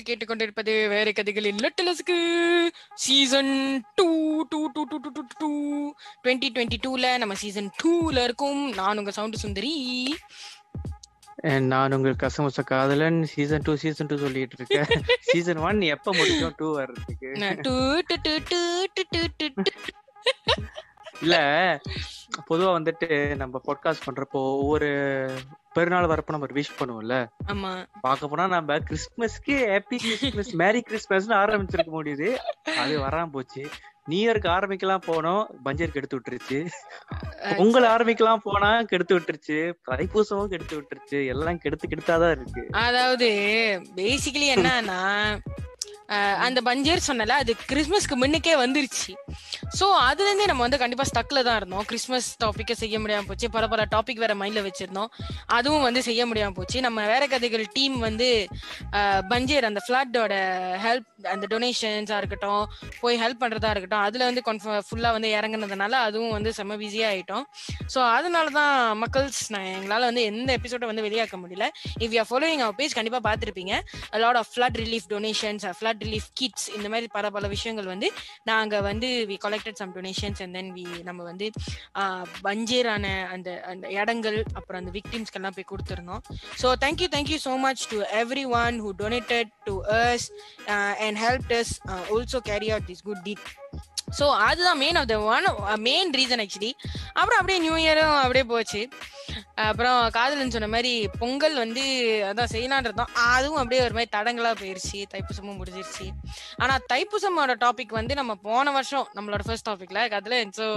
கேட்டுக்கொண்டிருப்பது வேற கதைகளின் லிட்டிலஸ்க்கு season two two two two two two two twenty twenty டூல நம்ம சீசன் டூல இருக்கும் நான் உங்க சவுண்ட் சுந்தரி And நான் உங்கள் கசமுச காதலன் சீசன் டூ சீசன் டூ சொல்லிட்டு இருக்கேன் சீசன் ஒன் எப்ப முடிக்கும் டூ வர்றதுக்கு two two two two two two two two. இல்ல பொதுவா வந்துட்டு நம்ம பாட்காஸ்ட் பண்றப்போ ஒவ்வொரு பெருநாள் வரப்போ நம்ம விஷ் பண்ணுவோம்ல ஆமா பார்க்க போனா நம்ம கிறிஸ்துமஸ்க்கு ஹாப்பி கிறிஸ்துமஸ் மேரி கிறிஸ்துமஸ்னு ஆரம்பிச்சிருக்க முடியுது அது வராம போச்சு நியூ இயர்க்கு ஆரம்பிக்கலாம் போனோம் பஞ்சருக்கு எடுத்து விட்டுருச்சு பொங்கல் ஆரம்பிக்கலாம் போனா கெடுத்து விட்டுருச்சு தைப்பூசமும் கெடுத்து விட்டுருச்சு எல்லாம் கெடுத்து கெடுத்தாதான் இருக்கு அதாவது பேசிக்கலி என்னன்னா அஹ், அந்த பஞ்சர் சொன்னல அது கிறிஸ்மஸ்க்கு முன்னுக்கே வந்துருச்சு ஸோ அதுல இருந்தே நம்ம வந்து கண்டிப்பா ஸ்டக்ல தான் இருந்தோம் கிறிஸ்மஸ் டாபிக்கை செய்ய முடியாம போச்சு பல பல டாபிக் வேற மைண்ட்ல வச்சிருந்தோம் அதுவும் வந்து செய்ய முடியாம போச்சு நம்ம வேற கதைகள் டீம் வந்து அஹ், பஞ்சர் அந்த ஃபிளட்டோட ஹெல்ப் அந்த டொனேஷன்ஸா இருக்கட்டும் போய் ஹெல்ப் பண்றதா இருக்கட்டும் அதுல வந்து ஃபுல்லா வந்து இறங்குனதுனால அதுவும் வந்து செம்ம பிஸியா ஆயிட்டோம் ஸோ அதனால தான் மக்கள்ஸ் நான் எங்களால வந்து எந்த எபிசோட வந்து வெளியாக்க முடியல if you following our page கண்டிப்பா பார்த்திருப்பீங்க lot of flood relief donations flood relief kids இந்த மாதிரி பல பல விஷயங்கள் வந்து நாங்க வந்து we collected some donations and then we நம்ம வந்து ஆஹ், பஞ்சேரான அந்த அந்த இடங்கள் அப்புறம் அந்த விக்டிம்ஸ்க்கெல்லாம் போய் கொடுத்துருந்தோம் so thank you thank you so much to every one who donated to us and help us also carry out this good deed so அதுதான் main of the one main reason actually அப்புறம் அப்படியே நியூ இயரும் அப்படியே போச்சு அப்புறம் காதலன் சொன்ன மாதிரி பொங்கல் வந்து அதான் செய்யலான் இருந்தோம் அதுவும் அப்படியே ஒரு மாதிரி தடங்களா போயிருச்சு தைப்பூசமும் முடிஞ்சிருச்சு ஆனா தைப்பூசமோட டாபிக் வந்து நம்ம போன வருஷம் நம்மளோட ஃபர்ஸ்ட் டாபிக்ல காதலன் ஸோ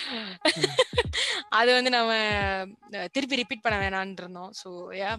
அது வந்து நம்ம அஹ், திருப்பி ரிப்பீட் பண்ண வேணாம்னு இருந்தோம் ஸோ யா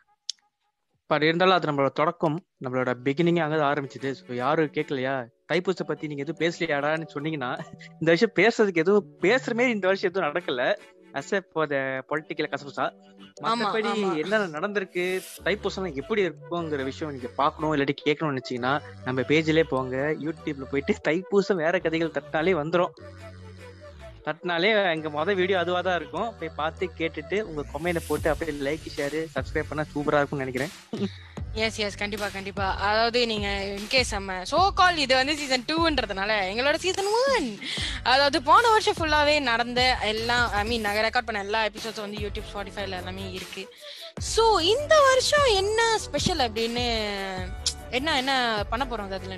பட் இருந்தாலும் அது நம்மளோட தொடக்கம் நம்மளோட பிகினிங் அங்கதான் ஆரம்பிச்சது ஸோ யாரும் கேட்கலையா தைப்பூச பத்தி நீங்க எதுவும் பேசலையாடான்னு சொன்னீங்கன்னா இந்த வருஷம் பேசுறதுக்கு எதுவும் பேசுற மாதிரி இந்த வருஷம் எதுவும் நடக்கல அசப் ஃபார் த பொலிட்டிக்கல் கசபுசா மற்றபடி ஆமா. என்ன நடந்திருக்கு தைப்பூசம் எப்படி இருக்குங்கிற விஷயம் நீங்க பார்க்கணும் இல்லாட்டி கேட்கணும்னு நினைச்சீங்கன்னா நம்ம பேஜ்லயே போங்க யூடியூப்ல போயிட்டு தைப்பூசம் வேற கதைகள் தட்டினாலே வந்துரும் தட்டினாலே எங்க மொதல் வீடியோ அதுவா தான் இருக்கும் போய் பார்த்து கேட்டுட்டு உங்க கொமையில போட்டு அப்படியே லைக் ஷேர் சப்ஸ்கிரைப் பண்ணா சூப்பரா இருக்கும்னு நினைக்கிறேன் எஸ் எஸ் கண்டிப்பா கண்டிப்பா அதாவது நீங்க இன்கேஸ் நம்ம சோ கால் இது வந்து சீசன் டூன்றதுனால எங்களோட சீசன் ஒன் அதாவது போன வருஷம் ஃபுல்லாவே நடந்த எல்லாம் ஐ மீன் நாங்க ரெக்கார்ட் பண்ண எல்லா எபிசோட்ஸ் வந்து யூடியூப் ஸ்பாட்டிஃபைல எல்லாமே இருக்கு ஸோ இந்த வருஷம் என்ன ஸ்பெஷல் அப்படின்னு என்ன என்ன பண்ண போறோம் அதுல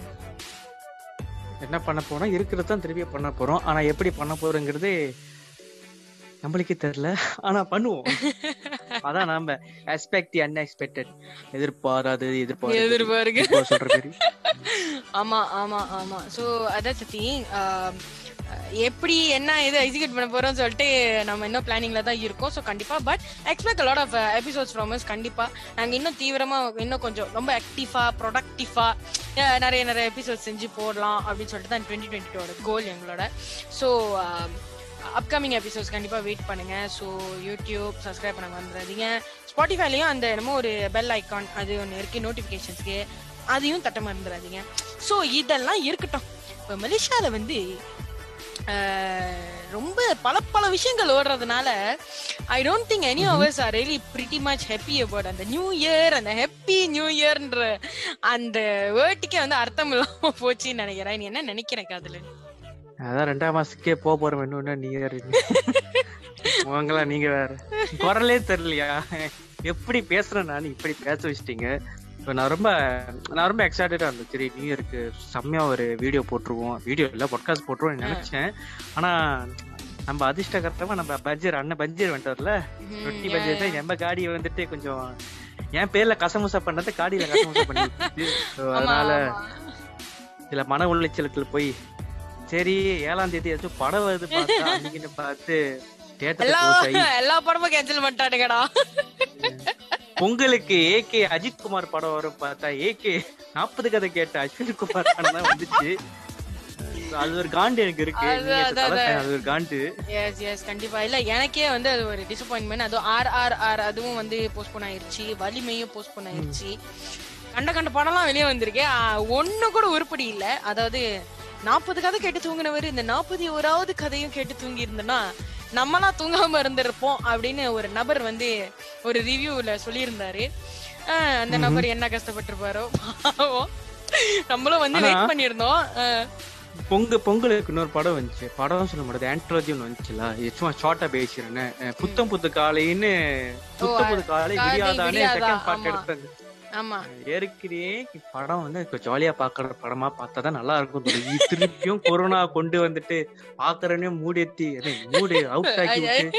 என்ன பண்ண போறோம் இருக்கிறது தான் திருப்பி பண்ண போறோம் ஆனா எப்படி பண்ண போறோங்கிறது நம்மளுக்கே தெரியல ஆனா பண்ணுவோம் அதான் நாம எக்ஸ்பெக்ட் அன்எக்ஸ்பெக்டட் எதிர்பாராதது எதிர்பாராதது எதிர்பாருங்க இப்போ சொல்ற மாதிரி ஆமா ஆமா ஆமா சோ அதான் சத்தி எப்படி என்ன இது எக்ஸிக்யூட் பண்ண போறோம்னு சொல்லிட்டு நம்ம இன்னும் பிளானிங்ல தான் இருக்கோம் ஸோ கண்டிப்பா but expect lot of episodes from us கண்டிப்பா நாங்க இன்னும் தீவிரமா இன்னும் கொஞ்சம் ரொம்ப ஆக்டிவா ப்ரொடக்டிவா நிறைய நிறைய எபிசோட் செஞ்சு போடலாம் அப்படின்னு சொல்லிட்டு தான் டுவெண்ட்டி டுவெண்ட்டி டூட கோல் எங்களோட ஸோ அப்கமிங் எபிசோட்ஸ் கண்டிப்பா வெயிட் பண்ணுங்க ஸோ யூடியூப் சப்ஸ்கிரைப் பண்ண வந்துடாதீங்க ஸ்பாட்டிஃபைலையும் அந்த என்னமோ ஒரு பெல் ஐக்கான் அது ஒன்று இருக்கு நோட்டிஃபிகேஷன்ஸ்க்கு அதையும் தட்ட மறந்துடாதீங்க ஸோ இதெல்லாம் இருக்கட்டும் இப்போ மலேசியால வந்து ஆஹ், ரொம்ப பல பல விஷயங்கள் ஓடுறதுனால I don't think any ours are really pretty much happy about அந்த நியூ இயர் அந்த ஹாப்பி நியூ இயர்ன்ற அந்த வேர்ட்டுக்கே வந்து அர்த்தம் இல்லாம போச்சுன்னு நினைக்கிறேன் நீ என்ன நினைக்கிறேன் அதுல அதான் ரெண்டாம் மாசத்துக்கே போக போறோம் இன்னும் நீ வேற உங்களா நீங்க வேற குரலே தெரியலையா எப்படி பேசுறேன் நான் இப்படி பேச வச்சிட்டீங்க இப்போ நான் ரொம்ப நான் ரொம்ப எக்ஸைட்டடா இருந்தேன் சரி நியூ இயருக்கு செம்மையா ஒரு வீடியோ போட்டுருவோம் வீடியோ இல்ல பாட்காஸ்ட் போட்டுருவோம் நினைச்சேன் ஆனா நம்ம அதிர்ஷ்டகரமா நம்ம பட்ஜெட் அண்ணன் பட்ஜெட் வந்துட்டார்ல ரொட்டி பட்ஜெட் தான் நம்ம காடியை வந்துட்டு கொஞ்சம் என் பேர்ல கசமுசா பண்ணது காடியில கசமுசா பண்ணி விட்டுச்சு. So, அதனால சில மன உளைச்சலுக்கு போய் சரி ஏழாம் தேதி ஏதாச்சும் படம் வருது பார்த்தா அன்னைக்குன்னு பார்த்து எல்லா தேட்டர் எல்லா படமும் கேன்சல் பண்ணிட்டானுங்கடா பொங்கலுக்கு ஏகே அஜித் குமார் படம் வரும் பார்த்தா ஏகே நாற்பது கதை கேட்ட அஸ்வின் குமார் படம் தான் வந்துச்சு So, அது ஒரு காண்டு எனக்கு இருக்கு அது- நீங்க அது- தல அது- fan, அது ஒரு காண்டு எஸ் எஸ் கண்டிப்பா இல்ல எனக்கே வந்து அது ஒரு டிசப்பாயின்மெண்ட் அதுவும் ஆர் ஆர் ஆர் அதுவும் வந்து போஸ்ட்போன் ஆயிருச்சு வலிமையும் போஸ்ட்போன் ஆயிருச்சு கண்ட கண்ட படம்லாம் வெளியே வந்திருக்கு ஆ, ஒண்ணு கூட உருப்படி இல்ல அதாவது நாற்பது கதை கேட்டு தூங்கினவர் இந்த நாற்பது ஓராவது கதையும் கேட்டு தூங்கி இருந்தோம்னா நம்மலாம் தூங்காம இருந்திருப்போம் அப்படின்னு ஒரு நபர் வந்து ஒரு ரிவ்யூல சொல்லியிருந்தாரு ஆ, அந்த நபர் என்ன கஷ்டப்பட்டிருப்பாரோ பாவம் நம்மளும் வந்து ஆனா- வெயிட் பண்ணியிருந்தோம் அஹ், பொங்க பொங்கலுக்கு இன்னொரு படம் வந்துச்சு படம் சொல்ல முடியாது ஆண்ட்ராலஜி ஒன்று வந்துச்சுல இது சும்மா ஷார்ட்டா பேசிடுறேன் புத்தம் புத்து காலைன்னு புத்தம் புது காலை காலை விடியாதானே விடியாதா, செகண்ட் பார்ட் ஆமா. எடுத்தாங்க ஆமா ஏற்கனவே படம் வந்து இப்ப ஜாலியா பாக்குற படமா பார்த்தா தான் நல்லா இருக்கும் தோணுது. திருப்பியும் கொரோனா கொண்டு வந்துட்டு பாக்குறனே மூடேத்தி மூடு அவுட் ஆக்கி விட்டு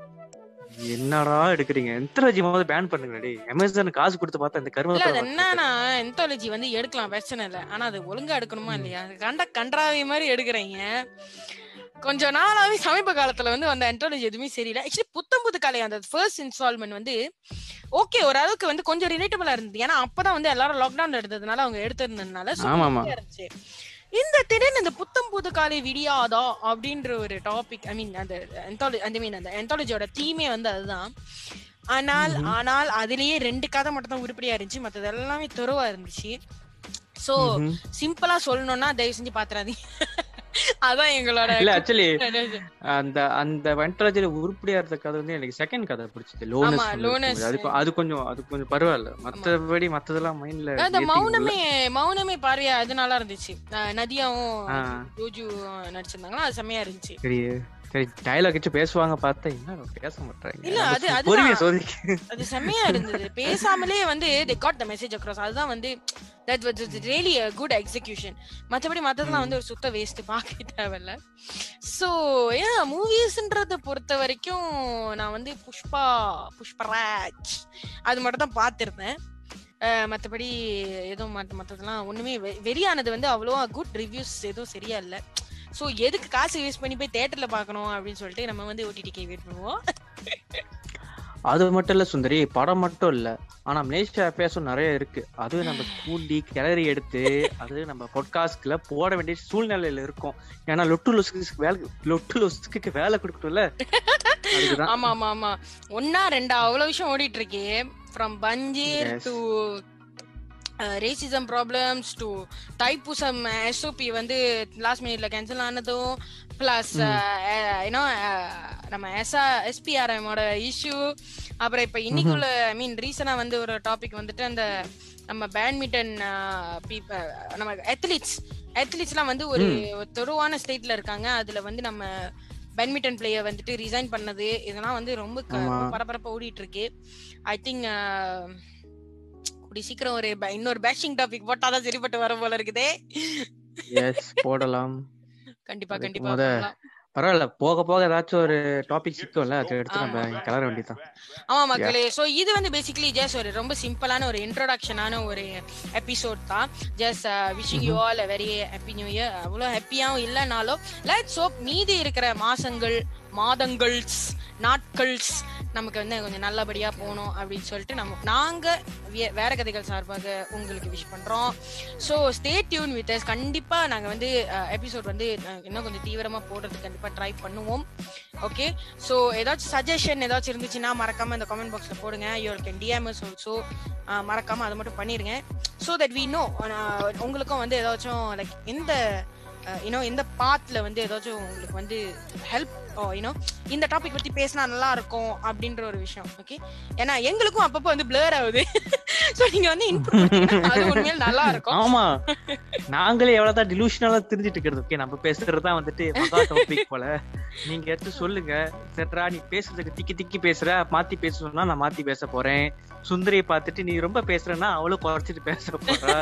என்னடா எடுக்கிறீங்க என்ட்ராலஜி முதல்ல பேன் பண்ணுங்க டேய் அமேசான் காசு கொடுத்து பார்த்தா இந்த இல்ல அது கருவத்தை என்னன்னா என்தாலஜி வந்து எடுக்கலாம் பிரச்சனை இல்ல ஆனா அது ஒழுங்கா எடுக்கணுமா இல்லையா அது கண்ட கன்றாவி மாதிரி எடுக்கிறீங்க கொஞ்ச நாளாவே சமீப காலத்துல வந்து அந்த என்டாலஜி எதுவுமே சரியில்லை ஆக்சுவலி புத்தம் புது கலை அந்த ஃபர்ஸ்ட் இன்ஸ்டால்மெண்ட் வந்து ஓகே ஓரளவுக்கு வந்து கொஞ்சம் ரிலேட்டபிளா இருந்தது ஏன்னா அப்பதான் வந்து எல்லாரும் லாக்டவுன் எடுத்ததுனால அவங்க எடுத்திருந்ததுனால so ஆமா, ஆமா. easy-ஆ இருந்துச்சு இந்த திடீர்னு இந்த புத்தம் புது காலை விடியாதா அப்படின்ற ஒரு டாபிக் ஐ மீன் அந்த என்டாலஜி ஐ மீன் அந்த என்டாலஜியோட தீமே வந்து அதுதான் ஆனால் ஆனால் அதுலயே ரெண்டு கதை மட்டும் தான் உருப்படியா இருந்துச்சு மத்தது எல்லாமே துறவா இருந்துச்சு சோ ம்ஹும். சிம்பிளா சொல்லணும்னா தயவு செஞ்சு பாத்துறாதீங்க அதான் எங்களோட இல்ல ஆக்சுவலி அந்த அந்த வெண்டராஜில உருப்படியா இருந்த கதை வந்து எனக்கு செகண்ட் கதை பிடிச்சது ஆமா, லோனஸ் லோனஸ். அது கொ- அது கொஞ்சம் அது கொஞ்சம் பரவாயில்ல மத்தபடி மத்ததெல்லாம் மைண்ட்ல அந்த மௌனமே மௌனமே பார்வையா அது நல்லா இருந்துச்சு அஹ் நதியாவும் ஆ. ஜோஜு நடிச்சிருந்தாங்களா அது செம்மையா இருந்துச்சு சரி சரி டயலாக் வச்சு பேசுவாங்க பார்த்தா என்ன பேச மாட்டாங்க இல்ல, அது- அதுதான். பொறுமையா சோதிக்க அது செம்மையா இருந்தது பேசாமலே வந்து they got the message across அதுதான் வந்து that was really a good execution மத்தபடி மத்ததெல்லாம் வந்து ஒரு சுத்த வேஸ்ட் பார்க்க தேவையில்ல சோ ஏன் மூவிஸ்ன்றத பொறுத்த வரைக்கும் நான் வந்து புஷ்பா புஷ்பராஜ் அது மட்டும் தான் பார்த்திருந்தேன் அஹ் மத்தபடி எதுவும் மத்த மத்ததெல்லாம் ஒண்ணுமே வெ- வெறியானது வந்து அவ்வளோவா குட் ரிவ்யூஸ் எதுவும் சரியா இல்ல சோ எதுக்கு காசு வேஸ்ட் பண்ணி போய் தியேட்டர்ல பார்க்கணும் அப்படின்னு சொல்லிட்டு நம்ம வந்து ஓடிடிக்கு வெயிட் பண்ணுவோம் அது மட்டும் இல்ல சுந்தரி படம் மட்டும் இல்ல ஆனா மலேசியா அஃபேர்ஸும் நிறைய இருக்கு அதுவும் நம்ம கூண்டி கிளறி எடுத்து அது நம்ம பொட்காஸ்ட்ல போட வேண்டிய சூழ்நிலையில இருக்கும் ஏன்னா லொட்டு லொசுக்கு வேலை லொட்டு லொசுக்கு வேலை கொடுக்கணும்ல அதுக்குதான் ஆமா ஆமா ஆமா ஒன்னா ரெண்டா அவ்வளவு விஷயம் ஓடிட்டு இருக்கே ஃப்ரம் பஞ்சீர் Yes. To racism problems to Thaipusam SOP வந்து லாஸ்ட் மினிட்ல கேன்சல் ஆனதும் பிளஸ் ஏன்னா நம்ம எஸ்ஆ எஸ்பிஆர்எமோட இஷ்யூ அப்புறம் இப்ப இன்னைக்குள்ள ஐ மீன் ரீசனா வந்து ஒரு டாபிக் வந்துட்டு அந்த நம்ம பேட்மிண்டன் நம்ம அத்லீட்ஸ் அத்லீட்ஸ்லாம் வந்து ஒரு தொடுவான ஸ்டேட்ல இருக்காங்க அதுல வந்து நம்ம பேட்மிண்டன் பிளேயர் வந்துட்டு ரிசைன் பண்ணது இதெல்லாம் வந்து ரொம்ப க- ஆமா. ரொம்ப பரபரப்பா ஓடிட்டு இருக்கு ஐ திங்க் கூடி சீக்கிரம் ஒரு ப- இன்னொரு பேஷிங் டாபிக் போட்டாதான் சரிப்பட்டு வர போல இருக்குதே எஸ் போடலாம் கண்டிப்பா அதுக்கு கண்டிப்பா முத- பண்ணலாம். பரவாயில்ல போக போக ஏதாச்சும் ஒரு டாபிக் சிக்கும்ல அதை எடுத்து நம்ம ஆமா. கிளற வேண்டியதான் ஆமா மக்களே சோ இது வந்து பேசிக்கலி ஜஸ்ட் ஒரு ரொம்ப சிம்பிளான ஒரு இன்ட்ரோடக்ஷனான ஒரு எபிசோட் தான் just wishing you all very happy new year அவ்வளோ ஹாப்பியாவும் இல்லைனாலும் லெட்ஸ் ஹோப் மீதி இருக்கிற மாசங்கள் மாதங்கள்ஸ் நாட்கள்ஸ் நமக்கு வந்து கொஞ்சம் நல்லபடியா போகணும் அப்படின்னு சொல்லிட்டு நம்ம நாங்க வே- வேற கதைகள் சார்பாக உங்களுக்கு விஷ் பண்றோம் so stay tuned with us கண்டிப்பா நாங்க வந்து எபிசோட் வந்து அஹ், இன்னும் கொஞ்சம் தீவிரமா போடுறதுக்கு கண்டிப்பா ட்ரை பண்ணுவோம் ஓகே ஸோ ஏதாச்சும் சஜஷன் ஏதாச்சும் இருந்துச்சுன்னா மறக்காம இந்த கமெண்ட் பாக்ஸ்ல போடுங்க யூர் கேன் டிஎம்எஸ் ஆல்சோ மறக்காம அதை மட்டும் பண்ணிருங்க ஸோ தட் வி நோ உங்களுக்கும் வந்து ஏதாச்சும் லைக் எந்த யூனோ எந்த பாத்ல வந்து ஏதாச்சும் உங்களுக்கு வந்து ஹெல்ப் யூனோ இந்த டாபிக் பத்தி பேசினா நல்லா இருக்கும் அப்படின்ற ஒரு விஷயம் ஓகே ஏன்னா எங்களுக்கும் அப்பப்போ வந்து பிளர் ஆகுது ஸோ நீங்க வந்து இன்புட் அது உண்மையில நல்லா இருக்கும் ஆமா நாங்களே எவ்வளவுதான் டிலூஷனலா தெரிஞ்சுட்டு இருக்கிறது ஓகே நம்ம பேசுறதுதான் வந்துட்டு மகா டாபிக் போல நீங்க எடுத்து சொல்லுங்க சரிடா நீ பேசுறதுக்கு திக்கி திக்கி பேசுற மாத்தி பேசணும்னா நான் மாத்தி பேச போறேன் சுந்தரியை பார்த்துட்டு நீ ரொம்ப பேசுறேன்னா அவளும் குறைச்சிட்டு பேச போறா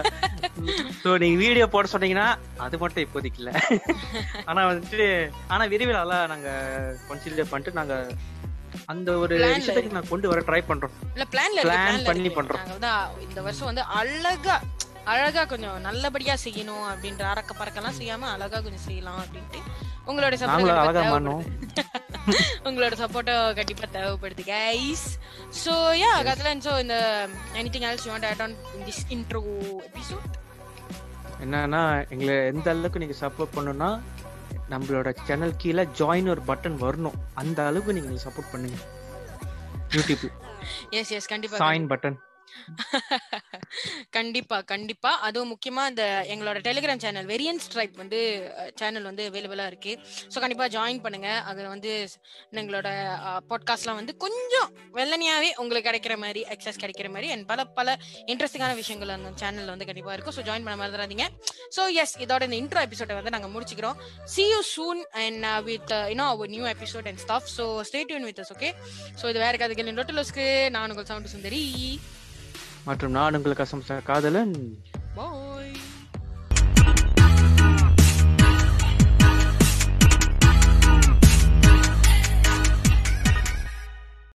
சோ நீங்க வீடியோ போட சொன்னீங்கன்னா அது மட்டும் இப்போதைக்கு இல்ல ஆனா வந்துட்டு ஆனா விரைவில் எல்லாம் நாங்க கன்சிடர் பண்ணிட்டு நாங்க அந்த ஒரு Plan ல விஷயத்துக்கு நான் கொண்டு வர ட்ரை பண்றோம் இல்ல பிளான்ல Plan இருக்கு பண்ணி பண்ணி பண்றோம். பண்றோம் நாங்க வந்து இந்த வருஷம் வந்து அழகா அழகா கொஞ்சம் நல்லபடியா செய்யணும் அப்படின்ற அறக்க பறக்கலாம் செய்யாம அழகா கொஞ்சம் செய்யலாம் அப்படின்ட்டு உங்களோட நாங்களும் அழகா சப்போர்ட் மாறணும் உங்களோட சப்போர்ட்டும் கண்டிப்பா தேவைப்படுது கைஸ் சோ யா கத்லன் சோ இந்த anything else you want add on in this intro episode என்னன்னா எங்களை எந்த அளவுக்கு நீங்க சப்போர்ட் பண்ணணும்னா நம்மளோட சேனல் கீழே ஜாயின் ஒரு பட்டன் வரணும் அந்த அளவுக்கு நீங்க சப்போர்ட் பண்ணுங்க யூடியூப் எஸ் எஸ் கண்டிப்பா சாயின் பட்டன் கண்டிப்பா கண்டிப்பா அதுவும் முக்கியமா இந்த எங்களோட டெலிகிராம் சேனல் வெரியன் ஸ்ட்ரைப் வந்து சேனல் வந்து அவைலபிளா இருக்கு ஸோ கண்டிப்பா ஜாயின் பண்ணுங்க அதுல வந்து எங்களோட பாட்காஸ்ட்லாம் வந்து கொஞ்சம் வெள்ளனியாவே உங்களுக்கு கிடைக்கிற மாதிரி அக்சஸ் கிடைக்கிற மாதிரி அண்ட் பல பல இன்ட்ரெஸ்டிங்கான விஷயங்கள் அந்த சேனல்ல வந்து கண்டிப்பா இருக்கும் ஸோ ஜாயின் பண்ண மறந்துடாதீங்க ஸோ எஸ் இதோட இந்த இன்ட்ரோ எபிசோட வந்து நாங்க முடிச்சுக்கிறோம் see you soon and with you know our new episode and stuff so stay tuned with okay so இது வேற கதைகள் லொட்டலோஸ்க்கு நான் உங்கள் சவுண்ட் சுந்தரி மற்றும் நான் உங்களுக்கு அசம்ச காதலன் பாய்